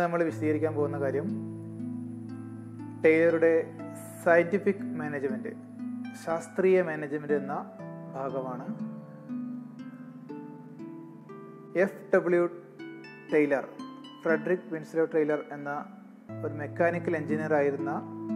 നമ്മൾ വിശദീകരിക്കാൻ പോകുന്ന കാര്യം ടൈലറുടെ സയൻറ്റിഫിക് മാനേജ്മെൻറ്റ് ശാസ്ത്രീയ മാനേജ്മെൻറ്റ് എന്ന ഭാഗമാണ് F W Taylor Frederick Winslow Taylor എന്ന ഒരു മെക്കാനിക്കൽ എഞ്ചിനീയർ ആയിരുന്ന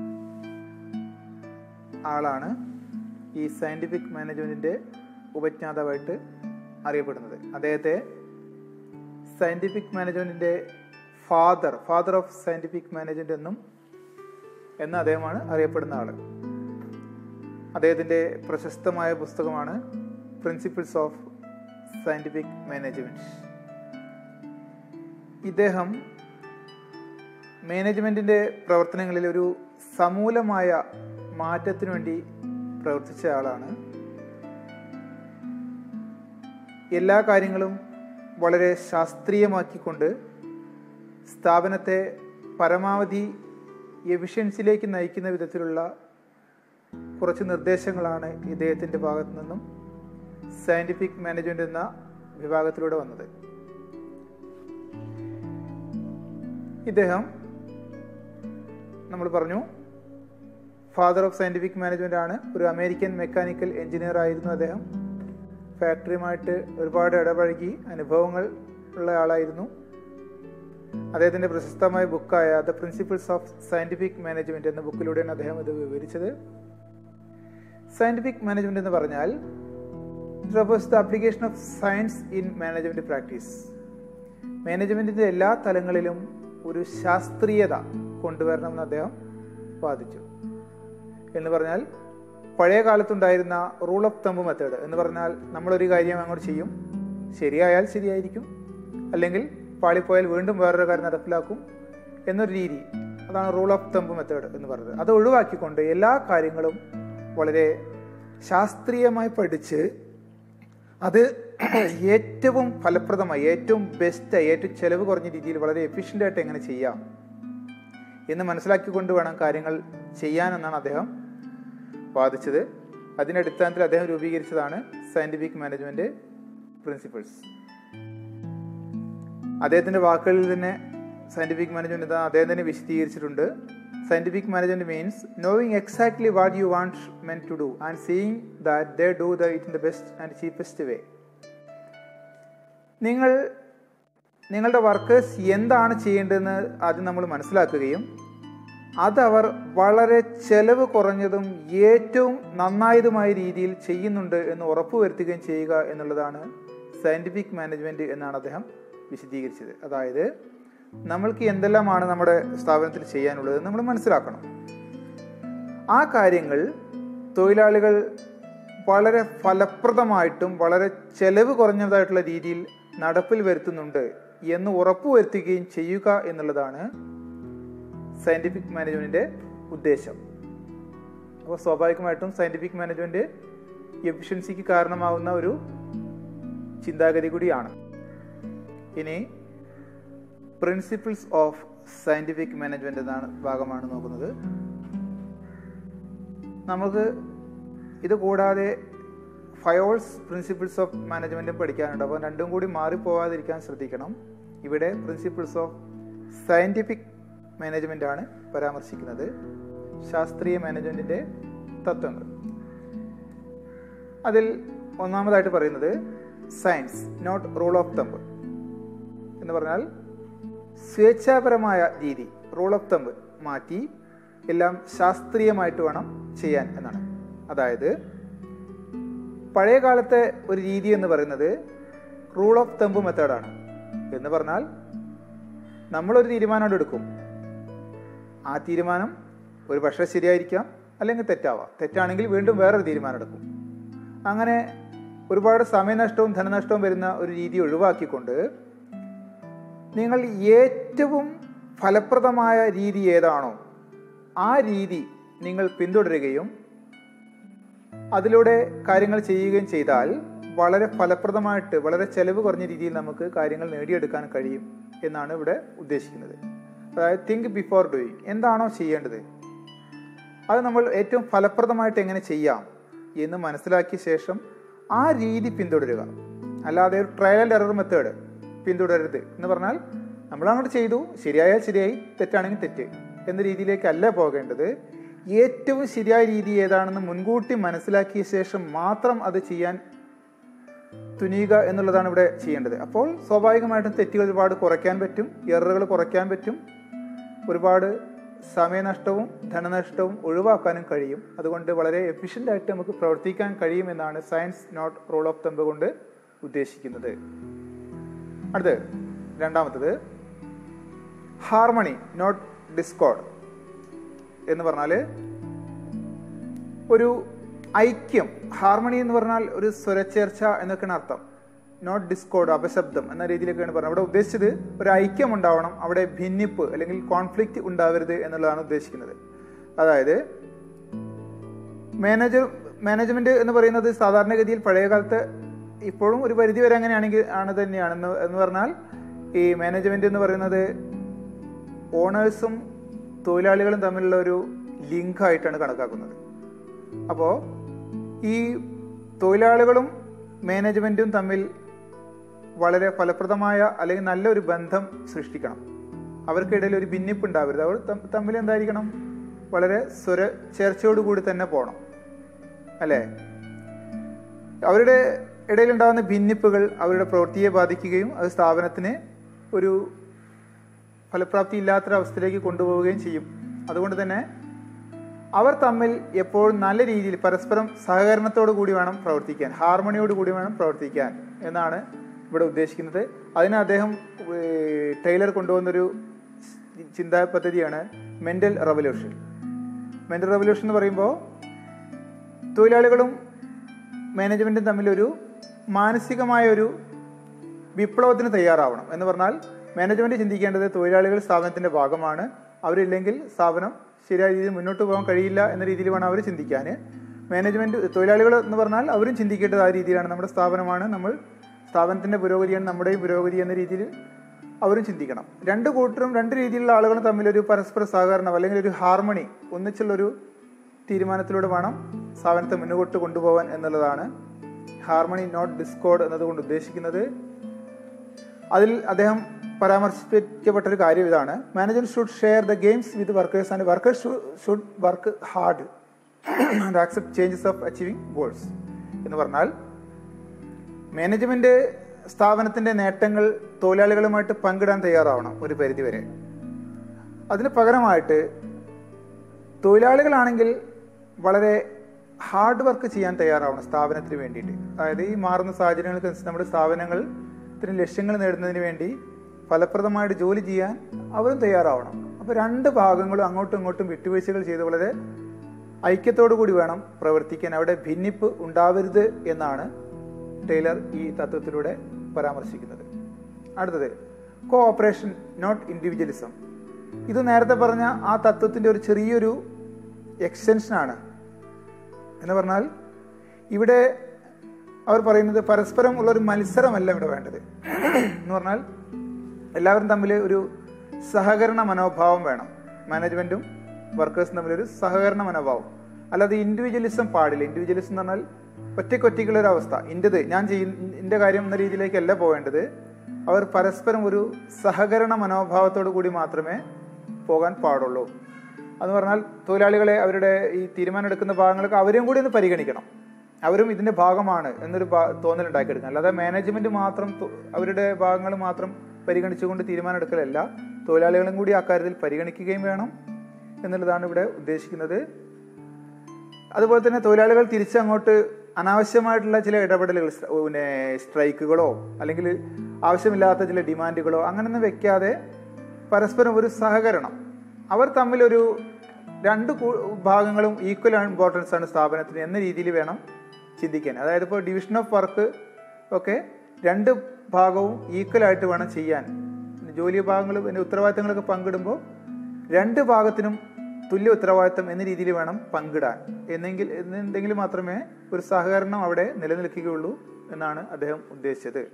ആളാണ് ഈ സയൻറ്റിഫിക് മാനേജ്മെൻറ്റിൻ്റെ ഉപജ്ഞാതാവായിട്ട് അറിയപ്പെടുന്നത് അദ്ദേഹത്തെ സയൻറ്റിഫിക് മാനേജ്മെൻറ്റിൻ്റെ father father of scientific management എന്നും എന്ന് അദ്ദേഹമാണ് അറിയപ്പെടുന്ന ആൾ അദ്ദേഹത്തിൻ്റെ പ്രശസ്തമായ പുസ്തകമാണ് പ്രിൻസിപ്പിൾസ് ഓഫ് സയൻറ്റിഫിക് മാനേജ്മെൻറ്റ് ഇദ്ദേഹം മാനേജ്മെൻറ്റിൻ്റെ പ്രവർത്തനങ്ങളിൽ ഒരു സമൂലമായ മാറ്റത്തിനു വേണ്ടി പ്രവർത്തിച്ച ആളാണ് എല്ലാ കാര്യങ്ങളും വളരെ ശാസ്ത്രീയമാക്കിക്കൊണ്ട് സ്ഥാപനത്തെ പരമാവധി എഫിഷ്യൻസിയിലേക്ക് നയിക്കുന്ന വിധത്തിലുള്ള കുറച്ച് നിർദ്ദേശങ്ങളാണ് ഇദ്ദേഹത്തിൻ്റെ ഭാഗത്തു നിന്നും സയൻറ്റിഫിക് മാനേജ്മെൻറ്റ് എന്ന വിഭാഗത്തിലൂടെ വന്നത് ഇദ്ദേഹം നമ്മൾ പറഞ്ഞു ഫാദർ ഓഫ് സയൻറ്റിഫിക് മാനേജ്മെൻ്റ് ആണ് ഒരു അമേരിക്കൻ മെക്കാനിക്കൽ എഞ്ചിനീയർ ആയിരുന്നു അദ്ദേഹം ഫാക്ടറിയുമായിട്ട് ഒരുപാട് ഇടപഴകി അനുഭവങ്ങൾ ഉള്ള ആളായിരുന്നു അദ്ദേഹത്തിൻ്റെ പ്രശസ്തമായ ബുക്കായ the principles of scientific management എന്ന ബുക്കിലൂടെയാണ് അദ്ദേഹം ഇത് വിവരിച്ചത് സയൻറ്റിഫിക് മാനേജ്മെൻറ്റ് എന്ന് പറഞ്ഞാൽ it refers the application of science in management practice മാനേജ്മെൻറ്റിൻ്റെ എല്ലാ തലങ്ങളിലും ഒരു ശാസ്ത്രീയത കൊണ്ടുവരണമെന്ന് അദ്ദേഹം വാദിച്ചു എന്ന് പറഞ്ഞാൽ പഴയ കാലത്തുണ്ടായിരുന്ന റൂൾ ഓഫ് തമ്പ് മെത്തേഡ് എന്ന് പറഞ്ഞാൽ നമ്മളൊരു കാര്യം അങ്ങോട്ട് ചെയ്യും ശരിയായാൽ ശരിയായിരിക്കും അല്ലെങ്കിൽ പാളിപ്പോയാൽ വീണ്ടും വേറൊരു കാര്യം നടപ്പിലാക്കും എന്നൊരു രീതി അതാണ് റൂൾ ഓഫ് തമ്പ് മെത്തേഡ് എന്ന് പറയുന്നത് അത് ഒഴിവാക്കിക്കൊണ്ട് എല്ലാ കാര്യങ്ങളും വളരെ ശാസ്ത്രീയമായി പഠിച്ച് അത് ഏറ്റവും ഫലപ്രദമായി ഏറ്റവും ബെസ്റ്റ് ഏറ്റവും ചെലവ് കുറഞ്ഞ രീതിയിൽ വളരെ എഫിഷ്യൻ്റ് ആയിട്ട് എങ്ങനെ ചെയ്യാം എന്ന് മനസ്സിലാക്കിക്കൊണ്ട് വേണം കാര്യങ്ങൾ ചെയ്യാനെന്നാണ് അദ്ദേഹം വാദിച്ചത് അതിൻ്റെ അടിസ്ഥാനത്തിൽ അദ്ദേഹം രൂപീകരിച്ചതാണ് സയൻറ്റിഫിക് മാനേജ്മെൻറ്റ് പ്രിൻസിപ്പിൾസ് അദ്ദേഹത്തിൻ്റെ വാക്കുകളിൽ തന്നെ സയൻറ്റിഫിക് മാനേജ്മെൻറ്റ് എന്താ അദ്ദേഹം തന്നെ വിശദീകരിച്ചിട്ടുണ്ട് scientific management means knowing exactly what you want men to do and seeing that they do the it in the best and cheapest way നിങ്ങൾ നിങ്ങളുടെ വർക്കേഴ്സ് എന്താണ് ചെയ്യേണ്ടതെന്ന് ആദ്യം നമ്മൾ മനസ്സിലാക്കുകയും അതവർ വളരെ ചെലവ് കുറഞ്ഞതും ഏറ്റവും നന്നായതുമായ രീതിയിൽ ചെയ്യുന്നുണ്ട് എന്ന് ഉറപ്പുവരുത്തുകയും ചെയ്യുക എന്നുള്ളതാണ് സയൻറ്റിഫിക് മാനേജ്മെൻറ്റ് എന്നാണ് അദ്ദേഹം വിശദീകരിച്ചത് അതായത് നമ്മൾക്ക് എന്തെല്ലാമാണ് നമ്മുടെ സ്ഥാപനത്തിൽ ചെയ്യാനുള്ളത് നമ്മൾ മനസ്സിലാക്കണം ആ കാര്യങ്ങൾ തൊഴിലാളികൾ വളരെ ഫലപ്രദമായിട്ടും വളരെ ചെലവ് കുറഞ്ഞതായിട്ടുള്ള രീതിയിൽ നടപ്പിൽ വരുത്തുന്നുണ്ട് എന്ന് ഉറപ്പുവരുത്തുകയും ചെയ്യുക എന്നുള്ളതാണ് സയൻറ്റിഫിക് മാനേജ്മെൻറ്റിൻ്റെ ഉദ്ദേശം അപ്പോൾ സ്വാഭാവികമായിട്ടും സയൻറ്റിഫിക് മാനേജ്മെൻറ്റ് എഫിഷ്യൻസിക്ക് കാരണമാവുന്ന ഒരു ചിന്താഗതി കൂടിയാണ് ഇനി പ്രിൻസിപ്പിൾസ് ഓഫ് സയൻറ്റിഫിക് മാനേജ്മെൻറ്റ് എന്നാണ് ഭാഗമാണ് നോക്കുന്നത് നമുക്ക് ഇത് കൂടാതെ ഫയോൾസ് പ്രിൻസിപ്പിൾസ് ഓഫ് മാനേജ്മെൻറ്റും പഠിക്കാനുണ്ട് അപ്പോൾ രണ്ടും കൂടി മാറിപ്പോവാതിരിക്കാൻ ശ്രദ്ധിക്കണം ഇവിടെ പ്രിൻസിപ്പിൾസ് ഓഫ് സയൻറ്റിഫിക് മാനേജ്മെൻ്റ് ആണ് പരാമർശിക്കുന്നത് ശാസ്ത്രീയ മാനേജ്മെൻറ്റിൻ്റെ തത്വങ്ങൾ അതിൽ ഒന്നാമതായിട്ട് പറയുന്നത് science not rule of thumb എന്ന് പറഞ്ഞാൽ സ്വേച്ഛാപരമായ രീതി റൂൾ ഓഫ് തമ്പ് മാറ്റി എല്ലാം ശാസ്ത്രീയമായിട്ട് വേണം ചെയ്യാൻ എന്നാണ് അതായത് പഴയ കാലത്തെ ഒരു രീതി എന്ന് പറയുന്നത് റൂൾ ഓഫ് തമ്പ് മെത്തേഡാണ് എന്ന് പറഞ്ഞാൽ നമ്മളൊരു തീരുമാനം എടുക്കും ആ തീരുമാനം ഒരു പക്ഷേ ശരിയായിരിക്കാം അല്ലെങ്കിൽ തെറ്റാവാം തെറ്റാണെങ്കിൽ വീണ്ടും വേറൊരു തീരുമാനം എടുക്കും അങ്ങനെ ഒരുപാട് സമയനഷ്ടവും ധനനഷ്ടവും വരുന്ന ഒരു രീതി ഒഴിവാക്കിക്കൊണ്ട് നിങ്ങൾ ഏറ്റവും ഫലപ്രദമായ രീതി ഏതാണോ ആ രീതി നിങ്ങൾ പിന്തുടരുകയും അതിലൂടെ കാര്യങ്ങൾ ചെയ്യുകയും ചെയ്താൽ വളരെ ഫലപ്രദമായിട്ട് വളരെ ചെലവ് കുറഞ്ഞ രീതിയിൽ നമുക്ക് കാര്യങ്ങൾ നേടിയെടുക്കാൻ കഴിയും എന്നാണ് ഇവിടെ ഉദ്ദേശിക്കുന്നത് അതായത് തിങ്ക് ബിഫോർ ഡൂയിങ് എന്താണോ ചെയ്യേണ്ടത് അത് നമ്മൾ ഏറ്റവും ഫലപ്രദമായിട്ട് എങ്ങനെ ചെയ്യാം എന്ന് മനസ്സിലാക്കിയ ശേഷം ആ രീതി പിന്തുടരുക അല്ലാതെ ഒരു ട്രയൽ ആൻഡ് എറർ മെത്തേഡ് പിന്തുടരരുത് എന്ന് പറഞ്ഞാൽ നമ്മൾ അങ്ങോട്ട് ചെയ്തു ശരിയായാൽ ശരിയായി തെറ്റാണെങ്കിൽ തെറ്റ് എന്ന രീതിയിലേക്കല്ല പോകേണ്ടത് ഏറ്റവും ശരിയായ രീതി ഏതാണെന്ന് മുൻകൂട്ടി മനസ്സിലാക്കിയ ശേഷം മാത്രം അത് ചെയ്യാൻ തുനിയുക എന്നുള്ളതാണ് ഇവിടെ ചെയ്യേണ്ടത് അപ്പോൾ സ്വാഭാവികമായിട്ടും തെറ്റുകൾ ഒരുപാട് കുറയ്ക്കാൻ പറ്റും എററുകൾ കുറയ്ക്കാൻ പറ്റും ഒരുപാട് സമയനഷ്ടവും ധനനഷ്ടവും ഒഴിവാക്കാനും കഴിയും അതുകൊണ്ട് വളരെ എഫിഷ്യൻ്റ് ആയിട്ട് നമുക്ക് പ്രവർത്തിക്കാൻ കഴിയുമെന്നാണ് science not rule of thumb കൊണ്ട് ഉദ്ദേശിക്കുന്നത് അടുത്ത് രണ്ടാമത്തത് ഹാർമണി നോട്ട് ഡിസ്കോഡ് എന്ന് പറഞ്ഞാൽ ഒരു ഐക്യം ഹാർമണി എന്ന് പറഞ്ഞാൽ ഒരു സ്വരച്ചേർച്ച എന്നൊക്കെയാണ് അർത്ഥം നോട്ട് ഡിസ്കോഡ് അപശബ്ദം എന്ന രീതിയിലൊക്കെയാണ് പറഞ്ഞത് അവിടെ ഉദ്ദേശിച്ചത് ഒരു ഐക്യം ഉണ്ടാവണം അവിടെ ഭിന്നിപ്പ് അല്ലെങ്കിൽ കോൺഫ്ലിക്റ്റ് ഉണ്ടാവരുത് എന്നുള്ളതാണ് ഉദ്ദേശിക്കുന്നത് അതായത് മാനേജർ മാനേജ്മെന്റ് എന്ന് പറയുന്നത് സാധാരണഗതിയിൽ പഴയ കാലത്ത് ഇപ്പോഴും ഒരു പരിധി വരെ അങ്ങനെയാണെങ്കിൽ ആണ് തന്നെയാണ് എന്ന് എന്ന് പറഞ്ഞാൽ ഈ മാനേജ്മെന്റ് എന്ന് പറയുന്നത് ഓണേഴ്സും തൊഴിലാളികളും തമ്മിലുള്ള ഒരു ലിങ്ക് ആയിട്ടാണ് കണക്കാക്കുന്നത് അപ്പോൾ ഈ തൊഴിലാളികളും മാനേജ്മെന്റും തമ്മിൽ വളരെ ഫലപ്രദമായ അല്ലെങ്കിൽ നല്ലൊരു ബന്ധം സൃഷ്ടിക്കണം അവർക്കിടയിൽ ഒരു ഭിന്നിപ്പ് ഉണ്ടാവരുത് അവർ തമ്മിൽ എന്തായിരിക്കണം വളരെ സ്വര ചേർച്ചയോടുകൂടി തന്നെ പോകണം അല്ലേ അവരുടെ ഇടയിലുണ്ടാകുന്ന ഭിന്നിപ്പുകൾ അവരുടെ പ്രവൃത്തിയെ ബാധിക്കുകയും അത് സ്ഥാപനത്തിന് ഒരു ഫലപ്രാപ്തി ഇല്ലാത്തൊരവസ്ഥയിലേക്ക് കൊണ്ടുപോവുകയും ചെയ്യും അതുകൊണ്ട് തന്നെ അവർ തമ്മിൽ എപ്പോഴും നല്ല രീതിയിൽ പരസ്പരം സഹകരണത്തോടു കൂടി വേണം പ്രവർത്തിക്കാൻ ഹാർമണിയോട് കൂടി വേണം പ്രവർത്തിക്കാൻ എന്നാണ് ഇവിടെ ഉദ്ദേശിക്കുന്നത് അതിന് അദ്ദേഹം ടൈലർ കൊണ്ടുവന്നൊരു ചിന്താ പദ്ധതിയാണ് മെന്റൽ റവല്യൂഷൻ മെന്റൽ റവല്യൂഷൻ എന്ന് പറയുമ്പോൾ തൊഴിലാളികളും മാനേജ്മെന്റും തമ്മിലൊരു മാനസികമായ ഒരു വിപ്ലവത്തിന് തയ്യാറാവണം എന്ന് പറഞ്ഞാൽ മാനേജ്മെന്റ് ചിന്തിക്കേണ്ടത് തൊഴിലാളികൾ സ്ഥാപനത്തിന്റെ ഭാഗമാണ് അവരില്ലെങ്കിൽ സ്ഥാപനം ശരിയായ രീതിയിൽ മുന്നോട്ട് പോകാൻ കഴിയില്ല എന്ന രീതിയിൽ വേണം അവർ ചിന്തിക്കാൻ മാനേജ്മെന്റ് തൊഴിലാളികൾ എന്ന് പറഞ്ഞാൽ അവരും ചിന്തിക്കേണ്ടത് ആ രീതിയിലാണ് നമ്മുടെ സ്ഥാപനമാണ് നമ്മൾ സ്ഥാപനത്തിന്റെ പുരോഗതിയാണ് നമ്മുടെയും പുരോഗതി എന്ന രീതിയിൽ അവരും ചിന്തിക്കണം രണ്ട് കൂട്ടരും രണ്ട് രീതിയിലുള്ള ആളുകളും തമ്മിലൊരു പരസ്പര സഹകരണം അല്ലെങ്കിൽ ഒരു ഹാർമണി ഒന്നിച്ചുള്ളൊരു തീരുമാനത്തിലൂടെ വേണം സ്ഥാപനത്തെ മുന്നോട്ട് കൊണ്ടുപോകാൻ എന്നുള്ളതാണ് ഹാർമണി നോട്ട് ഡിസ്കോഡ് എന്നതുകൊണ്ട് ഉദ്ദേശിക്കുന്നത് അതിൽ അദ്ദേഹം പരാമർശിക്കപ്പെട്ട ഒരു കാര്യം ഇതാണ് manager should share the games with workers and workers should work hard and accept changes of achieving goals എന്ന് പറഞ്ഞാൽ മാനേജ്മെന്റ് സ്ഥാപനത്തിന്റെ നേട്ടങ്ങൾ തൊഴിലാളികളുമായിട്ട് പങ്കിടാൻ തയ്യാറാവണം ഒരു പരിധിവരെ അതിന് പകരമായിട്ട് തൊഴിലാളികളാണെങ്കിൽ വളരെ ഹാർഡ് വർക്ക് ചെയ്യാൻ തയ്യാറാവണം സ്ഥാപനത്തിന് വേണ്ടിയിട്ട് അതായത് ഈ മാറുന്ന സാഹചര്യങ്ങൾക്കനുസരിച്ച് നമ്മുടെ സ്ഥാപനങ്ങൾ ഇത്തരം ലക്ഷ്യങ്ങൾ നേടുന്നതിന് വേണ്ടി ഫലപ്രദമായിട്ട് ജോലി ചെയ്യാൻ അവരും തയ്യാറാവണം അപ്പോൾ രണ്ട് ഭാഗങ്ങളും അങ്ങോട്ടും ഇങ്ങോട്ടും വിട്ടുവീഴ്ചകൾ ചെയ്ത് വളരെ ഐക്യത്തോടു കൂടി വേണം പ്രവർത്തിക്കാൻ അവിടെ ഭിന്നിപ്പ് ഉണ്ടാവരുത് എന്നാണ് ടൈലർ ഈ തത്വത്തിലൂടെ പരാമർശിക്കുന്നത് അടുത്തത് കോ ഓപ്പറേഷൻ നോട്ട് ഇൻഡിവിജ്വലിസം ഇത് നേരത്തെ പറഞ്ഞ ആ തത്വത്തിന്റെ ഒരു ചെറിയൊരു എക്സ്റ്റൻഷനാണ് എന്ന് പറഞ്ഞാൽ ഇവിടെ അവർ പറയുന്നത് പരസ്പരം ഉള്ള ഒരു മത്സരമല്ല ഇവിടെ വേണ്ടത് എന്ന് പറഞ്ഞാൽ എല്ലാവരും തമ്മിൽ ഒരു സഹകരണ മനോഭാവം വേണം മാനേജ്മെന്റും വർക്കേഴ്സും തമ്മിലൊരു സഹകരണ മനോഭാവം അല്ലാതെ ഇൻഡിവിജ്വലിസം പാടില്ല ഇൻഡിവിജ്വലിസം എന്ന് പറഞ്ഞാൽ ഒറ്റയ്ക്കൊറ്റയ്ക്കുള്ള ഒരു അവസ്ഥ ഇൻ്റെത് ഞാൻ ചെയ്യുന്ന എൻ്റെ കാര്യം എന്ന രീതിയിലേക്കല്ല പോവേണ്ടത് അവർ പരസ്പരം ഒരു സഹകരണ മനോഭാവത്തോടു കൂടി മാത്രമേ പോകാൻ പാടുള്ളൂ എന്ന് പറഞ്ഞാൽ തൊഴിലാളികളെ അവരുടെ ഈ തീരുമാനമെടുക്കുന്ന ഭാഗങ്ങളൊക്കെ അവരും കൂടി ഒന്ന് പരിഗണിക്കണം അവരും ഇതിന്റെ ഭാഗമാണ് എന്നൊരു തോന്നൽ ഉണ്ടാക്കിയെടുക്കണം അല്ലാതെ മാനേജ്മെന്റ് മാത്രം അവരുടെ ഭാഗങ്ങൾ മാത്രം പരിഗണിച്ചുകൊണ്ട് തീരുമാനം എടുക്കലല്ല തൊഴിലാളികളും കൂടി അക്കാര്യത്തിൽ പരിഗണിക്കുകയും വേണം എന്നുള്ളതാണ് ഇവിടെ ഉദ്ദേശിക്കുന്നത് അതുപോലെ തന്നെ തൊഴിലാളികൾ തിരിച്ചങ്ങോട്ട് അനാവശ്യമായിട്ടുള്ള ചില ഇടപെടലുകൾ പിന്നെ സ്ട്രൈക്കുകളോ അല്ലെങ്കിൽ ആവശ്യമില്ലാത്ത ചില ഡിമാൻഡുകളോ അങ്ങനെയൊന്നും വെക്കാതെ പരസ്പരം ഒരു സഹകരണം അവർ തമ്മിലൊരു രണ്ട് ഭാഗങ്ങളും ഈക്വൽ ഇമ്പോർട്ടൻസ് ആണ് സ്ഥാപനത്തിന് എന്ന രീതിയിൽ വേണം ചിന്തിക്കാൻ അതായത് ഇപ്പോൾ ഡിവിഷൻ ഓഫ് വർക്ക് ഒക്കെ രണ്ട് ഭാഗവും ഈക്വൽ ആയിട്ട് വേണം ചെയ്യാൻ ജോലി ഭാഗങ്ങളും പിന്നെ ഉത്തരവാദിത്തങ്ങളൊക്കെ പങ്കിടുമ്പോൾ രണ്ട് ഭാഗത്തിനും തുല്യ ഉത്തരവാദിത്തം എന്ന രീതിയിൽ വേണം പങ്കിടാൻ എന്നെങ്കിൽ എന്നെങ്കിൽ മാത്രമേ ഒരു സഹകരണം അവിടെ നിലനിൽക്കുകയുള്ളൂ എന്നാണ് അദ്ദേഹം ഉദ്ദേശിച്ചത്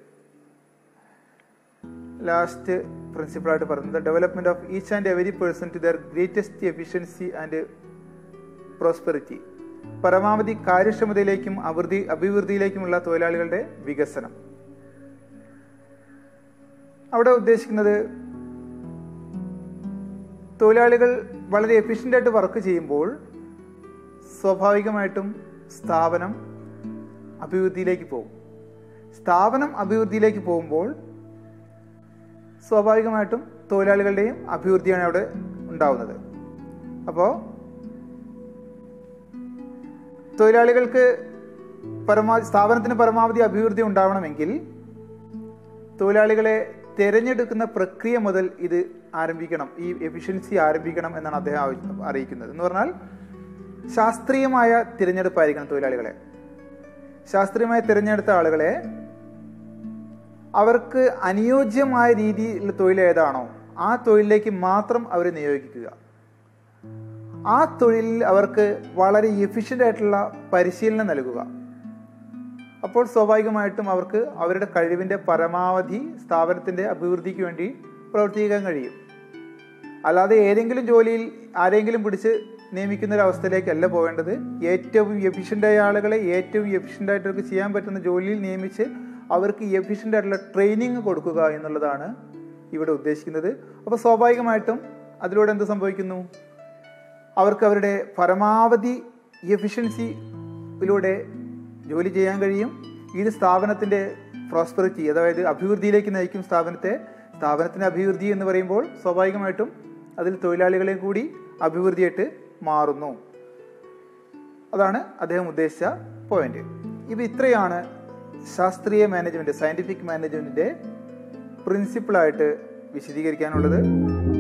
ലാസ്റ്റ് പ്രിൻസിപ്പളായിട്ട് പറയുന്നത് development of each and every person to their greatest efficiency and prosperity പരമാവധി കാര്യക്ഷമതയിലേക്കും അഭിവൃദ്ധി അഭിവൃദ്ധിയിലേക്കുമുള്ള തൊഴിലാളികളുടെ വികസനം അവിടെ ഉദ്ദേശിക്കുന്നത് തൊഴിലാളികൾ വളരെ എഫിഷ്യൻ്റായിട്ട് വർക്ക് ചെയ്യുമ്പോൾ സ്വാഭാവികമായിട്ടും സ്ഥാപനം അഭിവൃദ്ധിയിലേക്ക് പോകും സ്ഥാപനം അഭിവൃദ്ധിയിലേക്ക് പോകുമ്പോൾ സ്വാഭാവികമായിട്ടും തൊഴിലാളികളുടെയും അഭിവൃദ്ധിയാണ് അവിടെ ഉണ്ടാവുന്നത് അപ്പോൾ തൊഴിലാളികൾക്ക് പരമാവധി സ്ഥാപനത്തിന് പരമാവധി അഭിവൃദ്ധി ഉണ്ടാവണമെങ്കിൽ തൊഴിലാളികളെ തിരഞ്ഞെടുക്കുന്ന പ്രക്രിയ മുതൽ ഇത് ആരംഭിക്കണം ഈ എഫിഷ്യൻസി ആരംഭിക്കണം എന്നാണ് അദ്ദേഹം ആവശ്യ- അറിയിക്കുന്നത് എന്ന് പറഞ്ഞാൽ ശാസ്ത്രീയമായ തിരഞ്ഞെടുപ്പായിരിക്കണം തൊഴിലാളികളെ ശാസ്ത്രീയമായി തിരഞ്ഞെടുത്ത ആളുകളെ അവർക്ക് അനുയോജ്യമായ രീതിയിലുള്ള തൊഴിൽ ഏതാണോ ആ തൊഴിലിലേക്ക് മാത്രം അവരെ നിയോഗിക്കുക ആ തൊഴിലിൽ അവർക്ക് വളരെ എഫിഷ്യൻ്റ് ആയിട്ടുള്ള പരിശീലനം നൽകുക അപ്പോൾ സ്വാഭാവികമായിട്ടും അവർക്ക് അവരുടെ കഴിവിൻ്റെ പരമാവധി സ്ഥാപനത്തിൻ്റെ അഭിവൃദ്ധിക്ക് വേണ്ടി പ്രവർത്തിക്കാൻ കഴിയും അല്ലാതെ ഏതെങ്കിലും ജോലിയിൽ ആരെങ്കിലും പിടിച്ച് നിയമിക്കുന്ന ഒരു അവസ്ഥയിലേക്കല്ല പോകേണ്ടത് ഏറ്റവും എഫിഷ്യൻ്റായ ആളുകളെ ഏറ്റവും എഫിഷ്യൻ്റ് ആയിട്ട് അവർക്ക് ചെയ്യാൻ പറ്റുന്ന ജോലിയിൽ നിയമിച്ച് അവർക്ക് എഫിഷ്യൻ്റ് ആയിട്ടുള്ള ട്രെയിനിങ് കൊടുക്കുക എന്നുള്ളതാണ് ഇവിടെ ഉദ്ദേശിക്കുന്നത് അപ്പോൾ സ്വാഭാവികമായിട്ടും അതിലൂടെ എന്ത് സംഭവിക്കുന്നു അവർക്ക് അവരുടെ പരമാവധി എഫിഷ്യൻസിയിലൂടെ ജോലി ചെയ്യാൻ കഴിയും ഇത് സ്ഥാപനത്തിൻ്റെ പ്രോസ്പെറിറ്റി അതായത് അഭിവൃദ്ധിയിലേക്ക് നയിക്കും സ്ഥാപനത്തെ സ്ഥാപനത്തിൻ്റെ അഭിവൃദ്ധി എന്ന് പറയുമ്പോൾ സ്വാഭാവികമായിട്ടും അതിൽ തൊഴിലാളികളെ കൂടി അഭിവൃദ്ധിയായിട്ട് മാറുന്നു അതാണ് അദ്ദേഹം ഉദ്ദേശിച്ച പോയിന്റ് ഇത് ഇത്രയാണ് ശാസ്ത്രീയ മാനേജ്മെന്റ് സയന്റിഫിക് മാനേജ്മെന്റിന്റെ പ്രിൻസിപ്പിളായിട്ട് വിശദീകരിക്കാനുള്ളത്